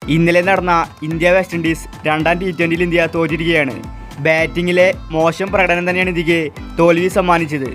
ഇന്നലെ നടന്ന India West Indies രണ്ടാം ടി ട്വൻ്റിയിൽ ഇന്ത്യ തോറ്റിരിക്കുകയാണ് ബാറ്റിങ്ങിലെ മോശം പ്രകടനം തന്നെയാണ് ഇന്ത്യക്ക് തോൽവി സമ്മാനിച്ചത്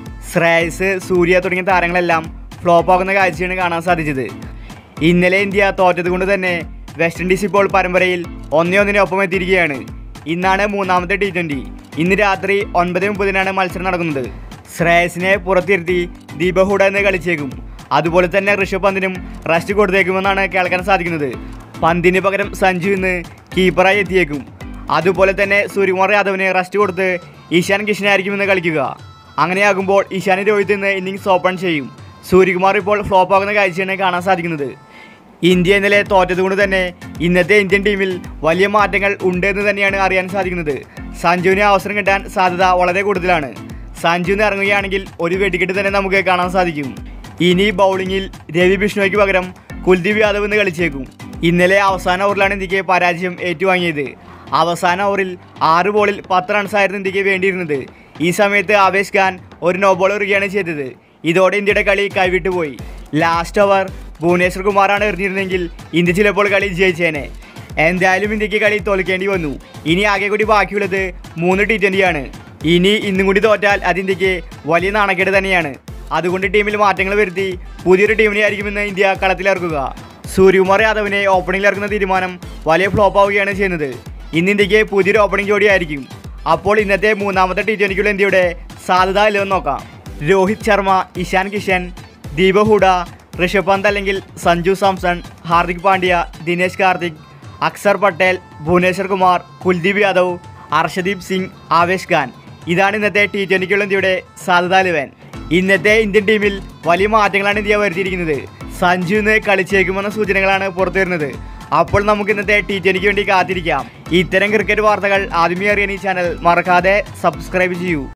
ശ്രേയസ് സൂര്യ തുടങ്ങിയ താരങ്ങളെല്ലാം ഫ്ലോപ്പാകുന്ന കാഴ്ചയാണ് കാണാൻ സാധിച്ചത് ഇന്നലെ ഇന്ത്യ തോറ്റത് കൊണ്ട് തന്നെ വെസ്റ്റ് ഇൻഡീസ് ഇപ്പോൾ പരമ്പരയിൽ ഒന്നേ ഒന്നിന് ഒപ്പം എത്തിയിരിക്കുകയാണ് ഇന്നാണ് മൂന്നാമത്തെ ടി ട്വൻ്റി ഇന്ന് രാത്രി ഒൻപത് മുപ്പതിനാണ് മത്സരം നടക്കുന്നത് ശ്രേയസിനെ പുറത്തിരുത്തി ദീപഹുഡ എന്ന് കളിച്ചേക്കും അതുപോലെ തന്നെ ഋഷഭ് പന്തിനും റെസ്റ്റ് കൊടുത്തേക്കുമെന്നാണ് കേൾക്കാൻ സാധിക്കുന്നത് പന്തിന് പകരം സഞ്ജു ഇന്ന് കീപ്പറായി എത്തിയേക്കും അതുപോലെ തന്നെ സൂര്യകുമാർ യാദവിന് റെസ്റ്റ് കൊടുത്ത് ഈശാൻ കിഷനായിരിക്കുമെന്ന് കളിക്കുക അങ്ങനെയാകുമ്പോൾ ഈശാൻ രോഹിത് ഇന്ന് ഇന്നിങ്സ് ഓപ്പൺ ചെയ്യും സൂര്യകുമാർ ഇപ്പോൾ ഫ്ലോപ്പ് ആകുന്ന കാഴ്ചയാണ് കാണാൻ സാധിക്കുന്നത് ഇന്ത്യ ഇന്നലെ തോറ്റതുകൊണ്ട് തന്നെ ഇന്നത്തെ ഇന്ത്യൻ ടീമിൽ വലിയ മാറ്റങ്ങൾ ഉണ്ട് എന്ന് തന്നെയാണ് അറിയാൻ സാധിക്കുന്നത് സഞ്ജുവിന് അവസരം കിട്ടാൻ സാധ്യത വളരെ കൂടുതലാണ് സഞ്ജു എന്ന് ഇറങ്ങുകയാണെങ്കിൽ ഒരു വെടിക്കെട്ട് തന്നെ നമുക്ക് കാണാൻ സാധിക്കും ഇനി ബൗളിങ്ങിൽ രവി ബിഷ്ണോയ്ക്ക് പകരം കുൽദീപ് യാദവ് എന്ന് കളിച്ചേക്കും ഇന്നലെ അവസാന ഓവറിലാണ് ഇന്ത്യക്ക് പരാജയം ഏറ്റുവാങ്ങിയത് അവസാന ഓവറിൽ ആറ് ബോളിൽ പത്ത് റൺസായിരുന്നു ഇന്ത്യക്ക് വേണ്ടിയിരുന്നത് ഈ സമയത്ത് ആവേശ് ഖാൻ ഒരു നോ ബോൾ എറിയുകയാണ് ചെയ്തത് ഇതോടെ ഇന്ത്യയുടെ കളി കൈവിട്ടു പോയി ലാസ്റ്റ് ഓവർ ഭുവനേശ്വർ കുമാറാണ് എറിഞ്ഞിരുന്നെങ്കിൽ ഇന്ത്യ ചിലപ്പോൾ കളി ജയിച്ചേനെ എന്തായാലും ഇന്ത്യക്ക് കളി തോൽക്കേണ്ടി വന്നു ഇനി ആകെ കൂടി ബാക്കിയുള്ളത് മൂന്ന് ടി ട്വൻ്റിയാണ് ഇനി ഇന്നും കൂടി തോറ്റാൽ അത് ഇന്ത്യക്ക് വലിയ നാണക്കേട് തന്നെയാണ് അതുകൊണ്ട് ടീമിൽ മാറ്റങ്ങൾ വരുത്തി പുതിയൊരു ടീമിനെ ആയിരിക്കുമെന്ന് ഇന്ത്യ കളത്തിലിറക്കുക സൂര്യകുമാർ യാദവിനെ ഓപ്പണിംഗിൽ ഇറക്കുന്ന തീരുമാനം വലിയ ഫ്ലോപ്പ് ആവുകയാണ് ചെയ്യുന്നത് ഇന്ന് ഇന്ത്യക്ക് പുതിയൊരു ഓപ്പണിംഗ് ജോഡിയായിരിക്കും അപ്പോൾ ഇന്നത്തെ മൂന്നാമത്തെ ടി ട്വൻ്റിക്കുള്ള ഇന്ത്യയുടെ സാധ്യത ഇല്ലെന്ന് നോക്കാം രോഹിത് ശർമ്മ ഇഷാൻ കിഷൻ ദീപ ഹൂഡ ഋഷഭ് പന്ത് അല്ലെങ്കിൽ സഞ്ജു സാംസൺ ഹാർദിക് പാണ്ഡ്യ ദിനേശ് കാർത്തിക് അക്സർ പട്ടേൽ ഭുവനേശ്വർ കുമാർ കുൽദീപ് യാദവ് അർഷദീപ് സിംഗ് ആവേശ് ഖാൻ ഇതാണ് ഇന്നത്തെ ടി ട്വൻ്റിക്കുള്ള ഇന്ത്യയുടെ സാധ്യത ലെവൻ ഇന്നത്തെ ഇന്ത്യൻ ടീമിൽ വലിയ മാറ്റങ്ങളാണ് ഇന്ത്യ വരുത്തിയിരിക്കുന്നത് സഞ്ജു ഇന്ന് കളിച്ചേക്കുമെന്ന സൂചനകളാണ് പുറത്തു വരുന്നത് അപ്പോൾ നമുക്ക് ഇന്നത്തെ ടി ട്വൻ്റിക്ക് വേണ്ടി കാത്തിരിക്കാം ഇത്തരം ക്രിക്കറ്റ് വാർത്തകൾ ആദ്യമേ അറിയാൻ ഈ ചാനൽ മറക്കാതെ സബ്സ്ക്രൈബ് ചെയ്യൂ